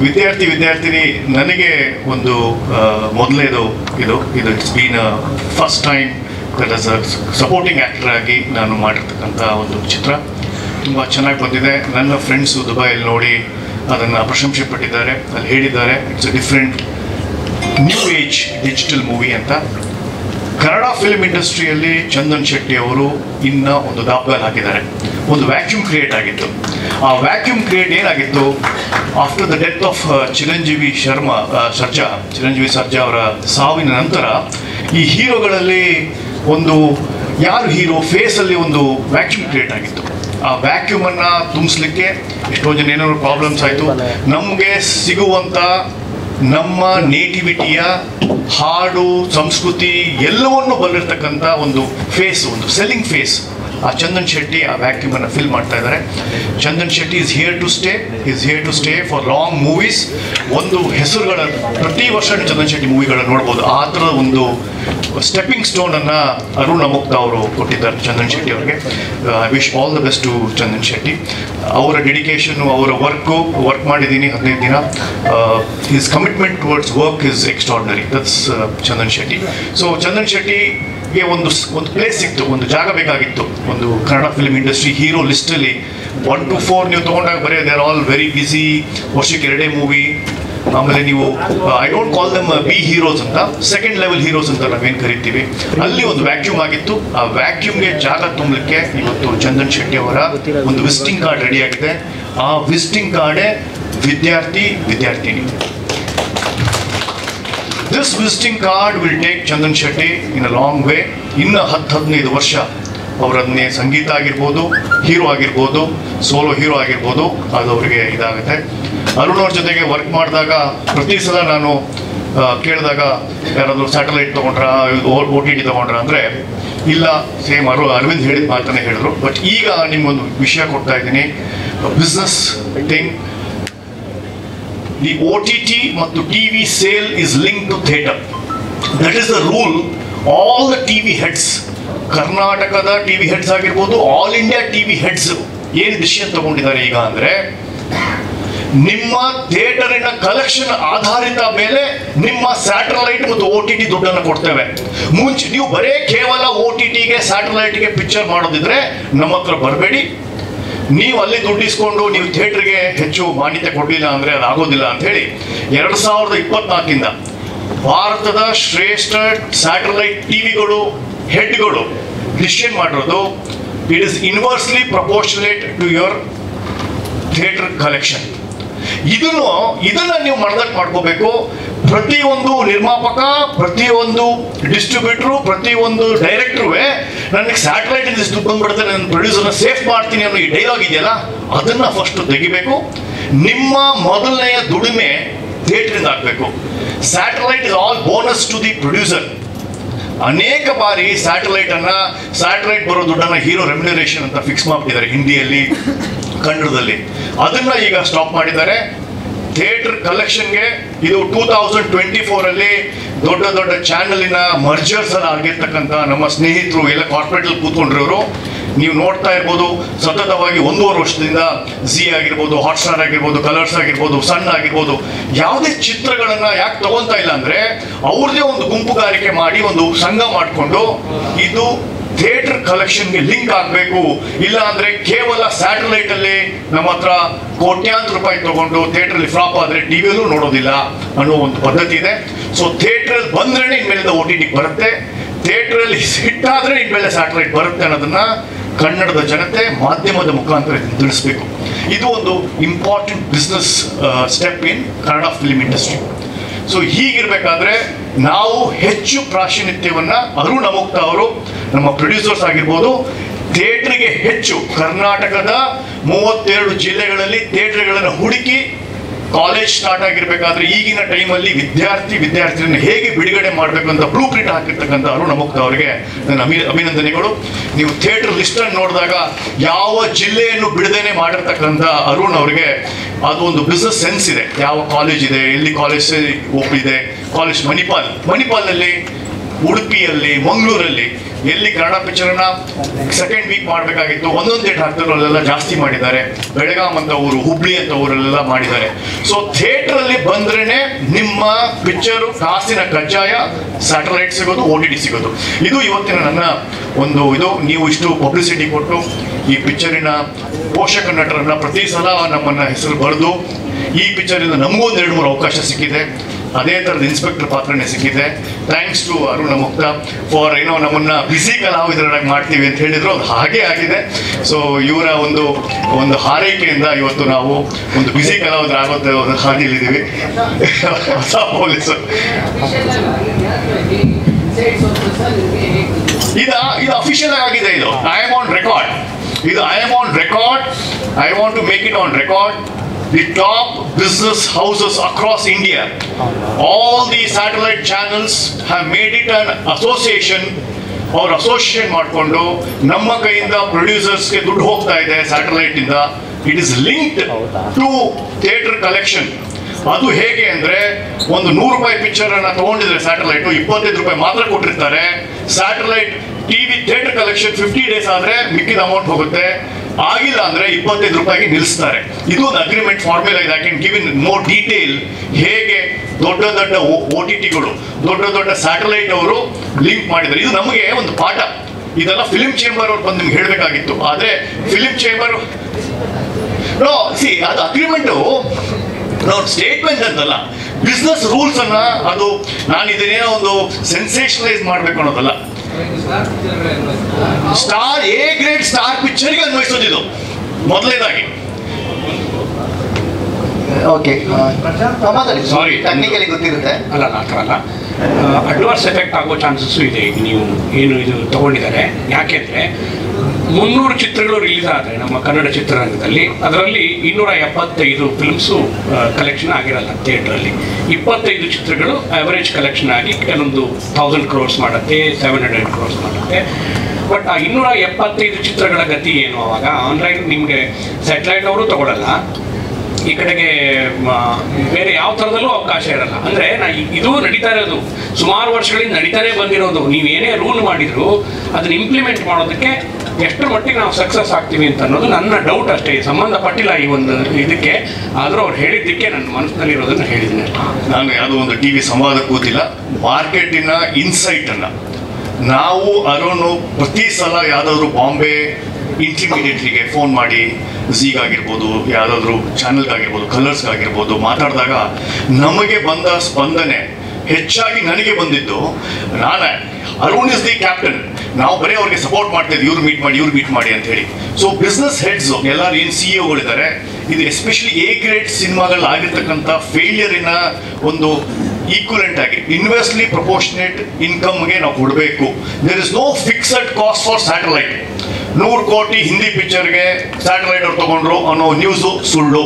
ವಿದ್ಯಾರ್ಥಿ ವಿದ್ಯಾರ್ಥಿನಿ ನನಗೆ ಒಂದು ಮೊದಲೇದು ಇದು ಇದು it's been first time that as a supporting actor ಆಗಿ ನಾನು ಮಾಡಿರ್ತಕ್ಕಂಥ ಒಂದು ಚಿತ್ರ ತುಂಬ ಚೆನ್ನಾಗಿ ಬಂದಿದೆ ನನ್ನ ಫ್ರೆಂಡ್ಸು ದುಬೈಯಲ್ಲಿ ನೋಡಿ ಅದನ್ನು ಪ್ರಶಂಸೆ ಪಟ್ಟಿದ್ದಾರೆ ಅಲ್ಲಿ ಹೇಳಿದ್ದಾರೆ it's a different new age digital movie ಅಂತ ಕನ್ನಡ ಫಿಲ್ಮ್ ಇಂಡಸ್ಟ್ರಿಯಲ್ಲಿ ಚಂದನ್ ಶೆಟ್ಟಿ ಅವರು ಇನ್ನ ಒಂದು ದಾಪಗಾಲ್ ಹಾಕಿದ್ದಾರೆ ಒಂದು ವ್ಯಾಕ್ಯೂಮ್ ಕ್ರಿಯೇಟ್ ಆಗಿತ್ತು ಆ ವ್ಯಾಕ್ಯೂಮ್ ಕ್ರಿಯೇಟ್ ಏನಾಗಿತ್ತು after the death of Chiranjeevi Sharma ಆ, ಸರ್ಜಾ ಚಿರಂಜೀವಿ ಸರ್ಜಾ ಅವರ ಸಾವಿನ ನಂತರ ಈ ಹೀರೋಗಳಲ್ಲಿ ಒಂದು ಯಾರು ಹೀರೋ ಫೇಸಲ್ಲಿ ಒಂದು ವ್ಯಾಕ್ಯೂಮ್ ಕ್ರಿಯೇಟ್ ಆಗಿತ್ತು ಆ ವ್ಯಾಕ್ಯೂಮನ್ನು ತುಂಬಿಸ್ಲಿಕ್ಕೆ ಎಷ್ಟೋ ಜನ ಏನಾದ್ರು ಪ್ರಾಬ್ಲಮ್ಸ್ ಆಯಿತು ನಮಗೆ ಸಿಗುವಂಥ ನಮ್ಮ ನೇಟಿವಿಟಿಯ ಹಾಡು ಸಂಸ್ಕೃತಿ ಎಲ್ಲವನ್ನು ಬಲ್ಲಿರ್ತಕ್ಕಂಥ ಒಂದು ಫೇಸ್ ಒಂದು ಸೆಲ್ಲಿಂಗ್ ಫೇಸ್ ಆ ಚಂದನ್ ಶೆಟ್ಟಿ ಆ ವ್ಯಾಕ್ಯೂಮ್ ಅನ್ನು ಫಿಲ್ ಮಾಡ್ತಾ ಇದ್ದಾರೆ Chandan Shetty is here to stay is here to stay for long movies ಒಂದು ಹೆಸರುಗಳ ಪ್ರತಿ ವರ್ಷ ಚಂದನ್ ಶೆಟ್ಟಿ ಮೂವಿಗಳನ್ನ ನೋಡ್ಬೋದು ಆ ಥರದ ಒಂದು ಸ್ಟೆಪ್ಪಿಂಗ್ ಸ್ಟೋನ್ ಅನ್ನ ಅರುಣ್ ಅಮುಕ್ತ ಅವರು ಕೊಟ್ಟಿದ್ದಾರೆ ಚಂದನ್ ಶೆಟ್ಟಿ ಅವರಿಗೆ I wish all the best to Chandan Shetty ಅವರ ಡೆಡಿಕೇಶನ್ ಅವರ ವರ್ಕು ವರ್ಕ್ ಮಾಡಿದ್ದೀನಿ ಹದಿನೈದು ದಿನ his commitment towards work is extraordinary that's Chandan Shetty so Chandan ಶೆಟ್ಟಿಗೆ ಒಂದು ಸ್- ಒಂದು ಪ್ಲೇಸ್ ಸಿಕ್ತು ಒಂದು ಜಾಗ ಬೇಕಾಗಿತ್ತು ಒಂದು ಕನ್ನಡ ಫಿಲ್ಮ್ ಇಂಡಸ್ಟ್ರಿ ಹೀರೋ ಲಿಸ್ಟಲ್ಲಿ ಒನ್ ಟು ಫೋರ್ ನೀವು ತೊಗೊಂಡಾಗ ಬರೀ they are all very busy ವರ್ಷಕ್ಕೆ ಎರಡೇ ಮೂವಿ ಆಮೇಲೆ ನೀವು I don't call them B heroes ಅಂತ ಸೆಕೆಂಡ್ ಲೆವೆಲ್ ಹೀರೋಸ್ ಅಂತ ನಾವೇನು ಕರಿತೀವಿ ಅಲ್ಲಿ ಒಂದು ವ್ಯಾಕ್ಯೂಮ್ ಆಗಿತ್ತು ಆ ವ್ಯಾಕ್ಯೂಮ್ಗೆ ಜಾಗ ತುಂಬಲಿಕ್ಕೆ ಇವತ್ತು ಚಂದನ್ ಶೆಟ್ಟಿ ಅವರ ಒಂದು ವಿಸಿಟಿಂಗ್ ಕಾರ್ಡ್ ರೆಡಿ ಆಗಿದೆ ಆ ವಿಸಿಟಿಂಗ್ ಕಾರ್ಡೇ ವಿದ್ಯಾರ್ಥಿ ವಿದ್ಯಾರ್ಥಿನಿ this visiting card will take Chandan Shetty in a long way ಇನ್ನು ಹತ್ತು ಹದಿನೈದು ವರ್ಷ ಅವರನ್ನೇ ಸಂಗೀತ ಆಗಿರ್ಬೋದು ಹೀರೋ ಆಗಿರ್ಬೋದು ಸೋಲೋ ಹೀರೋ ಆಗಿರ್ಬೋದು ಅದು ಅವರಿಗೆ ಇದಾಗುತ್ತೆ ಅರುಣ್ ಅವ್ರ ಜೊತೆಗೆ ವರ್ಕ್ ಮಾಡಿದಾಗ ಪ್ರತಿ ಸಲ ನಾನು ಆ, ಕೇಳಿದಾಗ ಯಾರಾದರೂ ಸ್ಯಾಟಲೈಟ್ ತೊಗೊಂಡ್ರ ಓ ಟಿ ಟಿ ತೊಗೊಂಡ್ರ ಅಂದರೆ ಇಲ್ಲ ಸೇಮ್ ಅರು ಅರವಿಂದ್ ಹೇಳಿದ ಮಾತನ್ನೇ ಹೇಳಿದ್ರು ಬಟ್ ಈಗ ನಿಮ್ಗೊಂದು ವಿಷಯ ಕೊಡ್ತಾ ಇದ್ದೀನಿ business thing the O T T ಮತ್ತು T V sale is link to theatre that is the rule all the T V heads ಕರ್ನಾಟಕದ ಟಿ ವಿ ಹೆಡ್ಸ್ ಆಗಿರ್ಬೋದು all India T V heads ಏನು decision ತಗೊಂಡಿದ್ದಾರೆ ಈಗ ಅಂದರೆ ನಿಮ್ಮ ಥಿಯೇಟರಿನ collection ಆಧಾರಿತ ಮೇಲೆ ನಿಮ್ಮ ಸ್ಯಾಟಲೈಟ್ ಮತ್ತು ಒ ಟಿ ಟಿ ದುಡ್ಡನ್ನು ಕೊಡ್ತೇವೆ ಮುಂಚೆ ನೀವು ಬರೇ ಕೇವಲ ಒ ಟಿ ಟಿಗೆ ಸ್ಯಾಟಲೈಟ್ಗೆ ಪಿಕ್ಚರ್ ಮಾಡೋದಿದ್ರೆ ನಮ್ಮ ಹತ್ರ ಬರಬೇಡಿ ನೀವು ಅಲ್ಲಿ ದುಡ್ಡು ಇಸ್ಕೊಂಡು ನೀವು ಥಿಯೇಟರ್ಗೆ ಹೆಚ್ಚು ಮಾನ್ಯತೆ ಕೊಡಲಿಲ್ಲ ಅಂದರೆ ಅದು ಆಗೋದಿಲ್ಲ ಅಂತ ಹೇಳಿ ಎರಡು ಸಾವಿರದ ಇಪ್ಪತ್ನಾಲ್ಕಿಂದ ಭಾರತದ ಶ್ರೇಷ್ಠ ಸ್ಯಾಟಲೈಟ್ ಟಿವಿಗಳು ಹೆಡ್ಗಳು ಡಿಸಿಷನ್ ಮಾಡಿರೋದು it is inversely proportionate to your theatre collection ಇದನ್ನು ಇದನ್ನ ನೀವು ಮನದಟ್ಟು ಮಾಡ್ಕೋಬೇಕು ಪ್ರತಿಯೊಂದು ನಿರ್ಮಾಪಕ ಪ್ರತಿಯೊಂದು ಡಿಸ್ಟ್ರಿಬ್ಯೂಟ್ರು ಪ್ರತಿಯೊಂದು ಡೈರೆಕ್ಟ್ರು ನನಗೆ ಸ್ಯಾಟಲೈಟ್ ದುಡ್ಡು ಬಂದ್ಬಿಡುತ್ತೆ ನನ್ನ ಪ್ರೊಡ್ಯೂಸರ್ನ ಸೇಫ್ ಮಾಡ್ತೀನಿ ಅನ್ನೋ ಈ ಡೈಲಾಗ್ ಇದೆಯಲ್ಲ ಅದನ್ನ ಫಸ್ಟ್ ತೆಗಿಬೇಕು ನಿಮ್ಮ ಮೊದಲನೆಯ ದುಡಿಮೆ ಥಿಯೇಟ್ರಿಂದ ಆಗಬೇಕು satellite is all bonus to the producer ಅನೇಕ ಬಾರಿ ಸ್ಯಾಟಲೈಟ್ ಅನ್ನ ಸ್ಯಾಟಲೈಟ್ ಬರೋ ದುಡ್ಡನ್ನ ಹೀರೋ ರೆಮ್ಯುನರೇಷನ್ ಅಂತ ಫಿಕ್ಸ್ ಮಾಡ್ತಿದ್ದಾರೆ ಹಿಂದಿಯಲ್ಲಿ ಕನ್ನಡದಲ್ಲಿ ಅದನ್ನ ಈಗ ಸ್ಟಾಪ್ ಮಾಡಿದ್ದಾರೆ ಥಿಯೇಟರ್ ಕಲೆಕ್ಷನ್ಗೆ ಇದು ಟೂ ತೌಸಂಡ್ ಟ್ವೆಂಟಿ ಫೋರಲ್ಲಿ ದೊಡ್ಡ ದೊಡ್ಡ ಚಾನಲಿನ ಮರ್ಜರ್ಸ್ ಎಲ್ಲ ಆಗಿರ್ತಕ್ಕಂಥ ನಮ್ಮ ಸ್ನೇಹಿತರು ಎಲ್ಲ ಕಾರ್ಪೊರೇಟಲ್ಲಿ ಕೂತ್ಕೊಂಡಿರೋರು ನೀವು ನೋಡ್ತಾ ಇರ್ಬೋದು ಸತತವಾಗಿ ಒಂದೂವರೆ ವರ್ಷದಿಂದ ಝಿ ಆಗಿರ್ಬೋದು ಹಾಟ್ಸ್ಟಾರ್ ಆಗಿರ್ಬೋದು ಕಲರ್ಸ್ ಆಗಿರ್ಬೋದು ಸಣ್ಣ ಆಗಿರ್ಬೋದು ಯಾವುದೇ ಚಿತ್ರಗಳನ್ನ ಯಾಕೆ ತಗೊಂತಾ ಇಲ್ಲ ಅಂದ್ರೆ ಅವ್ರದೇ ಒಂದು ಗುಂಪುಗಾರಿಕೆ ಮಾಡಿ ಒಂದು ಸಂಘ ಮಾಡಿಕೊಂಡು ಇದು ಥಿಯೇಟರ್ ಕಲೆಕ್ಷನ್ಗೆ ಲಿಂಕ್ ಆಗಬೇಕು ಇಲ್ಲ ಅಂದ್ರೆ ಕೇವಲ ಸ್ಯಾಟಲೈಟ್ ಅಲ್ಲಿ ನಮ್ಮ ಹತ್ರ ಕೋಟ್ಯಾಂತರ ರೂಪಾಯಿ ತಗೊಂಡು ಥಿಯೇಟರ್ ಅಲ್ಲಿ ಫ್ಲಾಪ್ ಆದ್ರೆ ಟಿವಿಯಲ್ಲೂ ನೋಡೋದಿಲ್ಲ ಅನ್ನೋ ಒಂದು ಪದ್ಧತಿ ಇದೆ ಸೊ ಥಿಯೇಟರ್ ಅಲ್ಲಿ ಬಂದ್ರೆ ಇನ್ಮೇಲಿಂದ ಓ ಟಿ ಟಿ ಬರುತ್ತೆ ಥಿಯೇಟರ್ ಅಲ್ಲಿ ಹಿಟ್ ಆದ್ರೆ ಇನ್ಮೇಲೆ ಸ್ಯಾಟಲೈಟ್ ಬರುತ್ತೆ ಅನ್ನೋದನ್ನ ಕನ್ನಡದ ಜನತೆ ಮಾಧ್ಯಮದ ಮುಖಾಂತರ ತಿಳಿಸ್ಬೇಕು ಇದು ಒಂದು important business step in Kannada film industry so ಹೀಗಿರ್ಬೇಕಾದ್ರೆ ನಾವು ಹೆಚ್ಚು ಪ್ರಾಶಿನಿತ್ಯವನ್ನ ಅರುಣ್ ಅಮುಕ್ತ ಅವರು ನಮ್ಮ ಪ್ರೊಡ್ಯೂಸರ್ಸ್ ಆಗಿರ್ಬೋದು ಥಿಯೇಟರ್ಗೆ ಹೆಚ್ಚು ಕರ್ನಾಟಕದ ಮೂವತ್ತೆರಡು ಜಿಲ್ಲೆಗಳಲ್ಲಿ ಥಿಯೇಟರ್ಗಳನ್ನು ಹುಡುಕಿ ಕಾಲೇಜ್ ಸ್ಟಾರ್ಟ್ ಆಗಿರ್ಬೇಕಾದ್ರೆ ಈಗಿನ ಟೈಮಲ್ಲಿ ವಿದ್ಯಾರ್ಥಿ ವಿದ್ಯಾರ್ಥಿಯನ್ನು ಹೇಗೆ ಬಿಡುಗಡೆ ಮಾಡಬೇಕು ಅಂತ ಬ್ಲೂ ಪ್ರಿಂಟ್ ಹಾಕಿರ್ತಕ್ಕಂಥ ಅರುಣ್ ಅಮುಕ್ತ ಅವರಿಗೆ ನನ್ನ ಅಭಿ ಅಭಿನಂದನೆಗಳು ನೀವು ಥಿಯೇಟರ್ ಲಿಸ್ಟ್ ಅನ್ನು ನೋಡಿದಾಗ ಯಾವ ಜಿಲ್ಲೆಯನ್ನು ಬಿಡದೇನೆ ಮಾಡಿರ್ತಕ್ಕಂಥ ಅರುಣ್ ಅವರಿಗೆ ಅದು ಒಂದು ಬಿಸ್ನೆಸ್ ಸೆನ್ಸ್ ಇದೆ ಯಾವ ಕಾಲೇಜ್ ಇದೆ ಎಲ್ಲಿ ಕಾಲೇಜ್ ಇದೆ ಕಾಲೇಜ್ ಮಣಿಪಾಲ್ ಮಣಿಪಾಲ್ನಲ್ಲಿ ಉಡುಪಿಯಲ್ಲಿ ಮಂಗಳೂರಲ್ಲಿ ಎಲ್ಲಿ ಕನ್ನಡ ಪಿಕ್ಚರ್ನ ಸೆಕೆಂಡ್ ವೀಕ್ ಮಾಡಬೇಕಾಗಿತ್ತು ಒಂದೊಂದು ಥಿಯೇಟರ್ ಹಾಕ್ತಾರೆ ಅಲ್ಲೆಲ್ಲ ಜಾಸ್ತಿ ಮಾಡಿದ್ದಾರೆ ಬೆಳಗಾಂ ಅಂತ ಊರು ಹುಬ್ಳಿ ಅಂತ ಊರಲ್ಲೆಲ್ಲ ಮಾಡಿದ್ದಾರೆ ಸೊ ಥಿಯೇಟ್ರಲ್ಲಿ ಬಂದ್ರೇನೆ ನಿಮ್ಮ ಪಿಕ್ಚರು ಕಾಸಿನ ಕಜ್ಜಾಯ ಸ್ಯಾಟಲೈಟ್ ಸಿಗೋದು ಓ ಟಿ ಟಿ ಸಿಗೋದು ಇದು ಇವತ್ತಿನ ನನ್ನ ಒಂದು ಇದು ನೀವು ಇಷ್ಟು ಪಬ್ಲಿಸಿಟಿ ಕೊಟ್ಟು ಈ ಪಿಕ್ಚರಿನ ಪೋಷಕ ನಟರನ್ನ ಪ್ರತಿ ಸಲ ನಮ್ಮನ್ನ ಹೆಸರು ಬರೆದು ಈ ಪಿಕ್ಚರಿಂದ ನಮಗೂ ಒಂದು ಎರಡು ಮೂರು ಅವಕಾಶ ಸಿಕ್ಕಿದೆ ಅದೇ ಥರದ ಇನ್ಸ್ಪೆಕ್ಟರ್ ಪಾತ್ರನೇ ಸಿಕ್ಕಿದೆ ಥ್ಯಾಂಕ್ಸ್ ಟು ಅರುಣ ಮುಕ್ತ ಫಾರ್ ಏನೋ ನಮ್ಮನ್ನ ಬಿಸಿ ಕಲಾವಿದರಾಗಿ ಮಾಡ್ತೀವಿ ಅಂತ ಹೇಳಿದ್ರು ಅದು ಹಾಗೆ ಆಗಿದೆ ಸೊ ಇವರ ಒಂದು ಒಂದು ಹಾರೈಕೆಯಿಂದ ಇವತ್ತು ನಾವು ಒಂದು ಬಿಸಿ ಕಲಾವಿದರಾಗೋದು ಹಾದಿಯಲ್ಲಿದ್ದೀವಿ ಹೊಸ ಪೊಲೀಸರು ಇದು ಇದು ಅಫಿಷಿಯಲ್ ಆಗಿದೆ ಇದು ಐ ಆಮ್ ಆನ್ ರೆಕಾರ್ಡ್ ಇದು I am on record I want to make it on record the top business houses across India all the satellite channels have made it an association ಅವ್ರು association ಮಾಡಿಕೊಂಡು ನಮ್ಮ ಕೈಯಿಂದ ಪ್ರೊಡ್ಯೂಸರ್ಸ್ಗೆ ದುಡ್ಡು ಹೋಗ್ತಾ ಇದೆ satellite ಇಂದ it is linked to theatre collection ಅದು ಹೇಗೆ ಅಂದ್ರೆ ಒಂದು ನೂರು ರೂಪಾಯಿ ಪಿಕ್ಚರ್ ಅನ್ನ ತಗೊಂಡಿದ್ರೆ ಸ್ಯಾಟಲೈಟ್ ಇಪ್ಪತ್ತೈದು ರೂಪಾಯಿ ಮಾತ್ರ ಕೊಟ್ಟಿರ್ತಾರೆ satellite TV theatre collection fifty days ಆದ್ರೆ ಮಿಕ್ಕಿದ ಅಮೌಂಟ್ ಹೋಗುತ್ತೆ ಆಗಿಲ್ಲ ಅಂದ್ರೆ ಇಪ್ಪತ್ತೈದು ರೂಪಾಯಿಗೆ ನಿಲ್ಲಿಸ್ತಾರೆ ಇದು ಒಂದು ಅಗ್ರಿಮೆಂಟ್ ಫಾರ್ಮುಲಾ ಇದೆ I can give in more detail ಹೇಗೆ ದೊಡ್ಡ ದೊಡ್ಡ ಓ ಟಿ ಟಿಗಳು ದೊಡ್ಡ ದೊಡ್ಡ ಸ್ಯಾಟಲೈಟ್ ಅವರು ಲಿಂಕ್ ಮಾಡಿದ್ದಾರೆ ಇದು ನಮಗೆ ಒಂದು ಪಾಠ ಇದೆಲ್ಲ ಫಿಲಿಂ ಚೇಂಬರ್ ಅವ್ರು ಬಂದು ನಿಮ್ಗೆ ಹೇಳಬೇಕಾಗಿತ್ತು ಆದ್ರೆ ಫಿಲಿಂ ಚೇಂಬರ್ ನೋ ಸಿ ಅದು ಅಗ್ರಿಮೆಂಟು ನಾವು ಸ್ಟೇಟ್ಮೆಂಟ್ ಅಂತಲ್ಲ ಬಿಸ್ನೆಸ್ ರೂಲ್ಸ್ ಅನ್ನ ಅದು ನಾನು ಇದನ್ನೇನೋ ಒಂದು ಸೆನ್ಸೇಷನಲೈಸ್ ಮಾಡ್ಬೇಕು ಅನ್ನೋದಲ್ಲ ಸ್ಟಾರ್ ಎ ಗ್ರೇಡ್ ಸ್ಟಾರ್ ಪಿಕ್ಚರ್ಗೆ ಅನ್ವಯಿಸೋದಿದು ಮೊದಲನೇದಾಗಿ ಓಕೆ ಮಾತಾಡಿ Sorry. ಟೆಕ್ನಿಕಲಿ ಗೊತ್ತಿರುತ್ತೆ ಅಲ್ಲ ಅಲ್ಲ ಆ ಥರ ಅಲ್ಲ ಅಡ್ವಾನ್ಸ್ ಎಫೆಕ್ಟ್ ಆಗೋ ಚಾನ್ಸಸ್ಸು ಇದೆ ಈಗ ನೀವು ಏನು ಇದು ತಗೊಂಡಿದ್ದಾರೆ ಯಾಕೆಂದರೆ ಮುನ್ನೂರು ಚಿತ್ರಗಳು ರಿಲೀಸ್ ಆದರೆ ನಮ್ಮ ಕನ್ನಡ ಚಿತ್ರರಂಗದಲ್ಲಿ ಅದರಲ್ಲಿ ಇನ್ನೂರ ಎಪ್ಪತ್ತೈದು ಫಿಲ್ಮ್ಸು ಕಲೆಕ್ಷನ್ ಆಗಿರಲ್ಲ ಥಿಯೇಟ್ರಲ್ಲಿ ಇಪ್ಪತ್ತೈದು ಚಿತ್ರಗಳು ಆವರೇಜ್ ಕಲೆಕ್ಷನ್ ಆಗಿ ಕೆಲವೊಂದು ಥೌಸಂಡ್ ಕ್ರೋರ್ಸ್ ಮಾಡುತ್ತೆ ಸೆವೆನ್ ಹಂಡ್ರೆಡ್ ಕ್ರೋರ್ಸ್ ಮಾಡುತ್ತೆ ಬಟ್ ಆ ಇನ್ನೂರ ಎಪ್ಪತ್ತೈದು ಚಿತ್ರಗಳ ಗತಿ ಏನು ಅವಾಗ ಆನ್ಲೈನ್ ನಿಮಗೆ ಸ್ಯಾಟಲೈಟ್ ಅವರು ತಗೊಳ್ಳಲ್ಲ ಈ ಕಡೆಗೆ ಮ, ಬೇರೆ ಯಾವ ಥರದಲ್ಲೂ ಅವಕಾಶ ಇರಲ್ಲ ಅಂದರೆ ನಾ ಇ- ಇದು ನಡೀತಾ ಇರೋದು ಸುಮಾರು ವರ್ಷಗಳಿಂದ ನಡೀತಾನೆ ಬಂದಿರೋದು ನೀವು ಏನೇ ರೂಲ್ ಮಾಡಿದ್ರು ಅದನ್ನ ಇಂಪ್ಲಿಮೆಂಟ್ ಮಾಡೋದಕ್ಕೆ ಎಷ್ಟು ಮಟ್ಟಿಗೆ ನಾವು ಸಕ್ಸಸ್ ಆಗ್ತೀವಿ ಅಂತ ಅನ್ನೋದು ನನ್ನ ಡೌಟ್ ಅಷ್ಟೇ ಸಂಬಂಧಪಟ್ಟಿಲ್ಲ ಈ ಒಂದು ಇದಕ್ಕೆ ಆದರೂ ಅವ್ರು ಹೇಳಿದ್ದಕ್ಕೆ ನನ್ನ ಮನಸ್ಸಿನಲ್ಲಿರೋದನ್ನು ಹೇಳಿದ್ದೀನಿ ಅಷ್ಟೇ ನಾನು ಯಾವುದೋ ಒಂದು ಟಿವಿ ಸಂವಾದ ಕೂತಿಲ್ಲ ಮಾರ್ಕೆಟಿನ ಇನ್ಸೈಟ್ ಅನ್ನ ನಾವು ಅರುಣ್ ಪ್ರತಿ ಸಲ ಯಾವ್ದಾದ್ರು ಬಾಂಬೆ ಇಂಟಿಮಿಡಿಯೇಟ್ರಿಗೆ ಫೋನ್ ಮಾಡಿ ಝೀಗಾಗಿರ್ಬೋದು ಯಾವುದಾದ್ರೂ ಚಾನಲ್ಗಾಗಿರ್ಬೋದು ಕಲರ್ಸ್ಗಾಗಿರ್ಬೋದು ಮಾತಾಡಿದಾಗ ನಮಗೆ ಬಂದ ಸ್ಪಂದನೆ ಹೆಚ್ಚಾಗಿ ನನಗೆ ಬಂದಿದ್ದು ನಾನೇ ಅರುಣ್ ಇಸ್ ದಿ ಕ್ಯಾಪ್ಟನ್ ನಾವು ಬರೀ ಅವ್ರಿಗೆ ಸಪೋರ್ಟ್ ಮಾಡ್ತಾ ಇದ್ವಿ ಇವ್ರು ಮೀಟ್ ಮಾಡಿ ಇವ್ರು ಮೀಟ್ ಮಾಡಿ ಅಂತ ಹೇಳಿ ಸೊ ಬಿಸ್ನೆಸ್ ಹೆಡ್ಸ್ ಎಲ್ಲರೂ ಏನು ಸಿ ಇದ್ದಾರೆ ಇದು ಎಸ್ಪೆಷಲಿ ಎ ಗ್ರೇಡ್ ಸಿನಿಮಾಗಳಲ್ಲಿ ಆಗಿರ್ತಕ್ಕಂಥ ಫೇಲಿಯರಿನ ಒಂದು ಈಕ್ವಲೆಂಟ್ ಆಗಿ ಇನ್ವೆಸ್ಟ್ಲಿ ಪ್ರಪೋರ್ಷನೇಟ್ ಇನ್ಕಮ್ಗೆ ನಾವು ಕೊಡಬೇಕು there is no fixed cost for satellite ನೂರು ಕೋಟಿ ಹಿಂದಿ ಪಿಕ್ಚರ್ಗೆ ಸ್ಯಾಟಲೈಟ್ ಅವ್ರು ತಗೊಂಡ್ರು ಅನ್ನೋ ನ್ಯೂಸು ಸುಳ್ಳು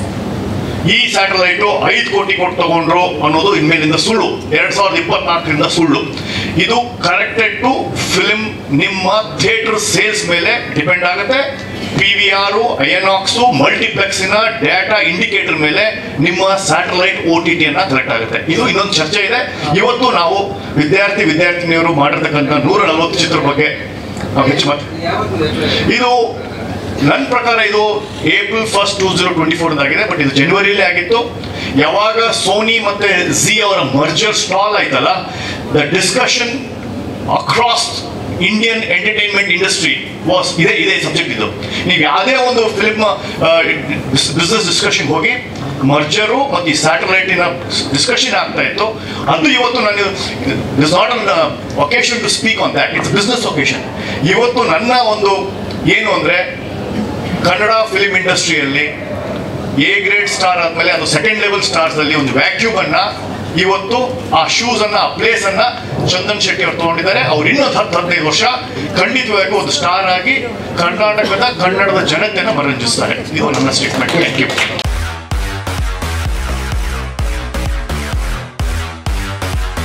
ಈ ಸ್ಯಾಟಲೈಟು ಐದು ಕೋಟಿ ಕೊಟ್ಟು ತಗೊಂಡ್ರು ಅನ್ನೋದು ಇನ್ಮೇಲಿಂದ ಸುಳ್ಳು ಎರಡ್ ಸಾವಿರದ ಇಪ್ಪತ್ನಾಲ್ಕರಿಂದ ಸುಳ್ಳು ಇದು ಕರೆಕ್ಟೆಡ್ ಟು ಫಿಲ್ಮ್ ನಿಮ್ಮ ಥಿಯೇಟರ್ ಸೇಲ್ಸ್ ಮೇಲೆ ಡಿಪೆಂಡ್ ಆಗುತ್ತೆ ಪಿ ವಿ ಆರು ಐಎನಾಕ್ಸು ಮಲ್ಟಿಪ್ಲೆಕ್ಸಿನ ಡೇಟಾ ಇಂಡಿಕೇಟರ್ ಮೇಲೆ ನಿಮ್ಮ ಸ್ಯಾಟಲೈಟ್ ಓ ಟಿ ಟಿಯನ್ನ ಕರೆಕ್ಟ್ ಆಗುತ್ತೆ ಇದು ಇನ್ನೊಂದು ಚರ್ಚೆ ಇದೆ ಇವತ್ತು ನಾವು ವಿದ್ಯಾರ್ಥಿ ವಿದ್ಯಾರ್ಥಿನಿಯರು ಮಾಡಿರ್ತಕ್ಕಂಥ ನೂರ ನಲವತ್ತು ಚಿತ್ರ ಬಗ್ಗೆ ನಾವು ಹೆಚ್ಚು ಮಾತು ಇದು ನನ್ನ ಪ್ರಕಾರ ಇದು April first two zero twenty four ಆಗಿದೆ ಬಟ್ ಇದು ಜನವರಿಲೇ ಆಗಿತ್ತು ಯಾವಾಗ ಸೋನಿ ಮತ್ತೆ ಝಿ ಅವರ ಮರ್ಜರ್ ಸ್ಟಾಲ್ ಆಯ್ತಲ್ಲ the discussion across Indian entertainment industry was ಇದೇ ಇದೇ ಸಬ್ಜೆಕ್ಟ್ ಇದು ನೀವು ಯಾವುದೇ ಒಂದು ಫಿಲ್ಮ್ ಬಿಸ್ನೆಸ್ ಡಿಸ್ಕಷನ್ ಹೋಗಿ ಮರ್ಜರು ಮತ್ತು ಈ ಸ್ಯಾಟಲೈಟಿನ ಡಿಸ್ಕಷನ್ ಆಗ್ತಾ ಇತ್ತು ಅದು ಇವತ್ತು ನಾನು is not an occasion to speak on that it's business occasion ಇವತ್ತು ನನ್ನ ಒಂದು ಏನು ಅಂದರೆ ಕನ್ನಡ ಫಿಲಿಂ ಇಂಡಸ್ಟ್ರಿಯಲ್ಲಿ ಎ ಗ್ರೇಡ್ ಸ್ಟಾರ್ ಆದಮೇಲೆ ಅದು ಸೆಕೆಂಡ್ ಲೆವೆಲ್ ಸ್ಟಾರ್ಸ್ ಅಲ್ಲಿ ಒಂದು ವ್ಯಾಕ್ಯೂಮ್ ಅನ್ನ ಇವತ್ತು ಆ ಶೂಸ್ ಅನ್ನ ಆ ಪ್ಲೇಸ್ ಅನ್ನ ಚಂದನ್ ಶೆಟ್ಟಿ ಅವರು ತಗೊಂಡಿದ್ದಾರೆ ಅವ್ರು ಇನ್ನೊಂದು ಹತ್ತು ಹದಿನೈದು ವರ್ಷ ಖಂಡಿತವಾಗಿ ಒಂದು ಸ್ಟಾರ್ ಆಗಿ ಕರ್ನಾಟಕದ ಕನ್ನಡದ ಜನತೆಯನ್ನು ಮನರಂಜಿಸ್ತಾರೆ ಇದು ನನ್ನ ಸ್ಟೇಟ್ಮೆಂಟ್ ಥ್ಯಾಂಕ್ ಯು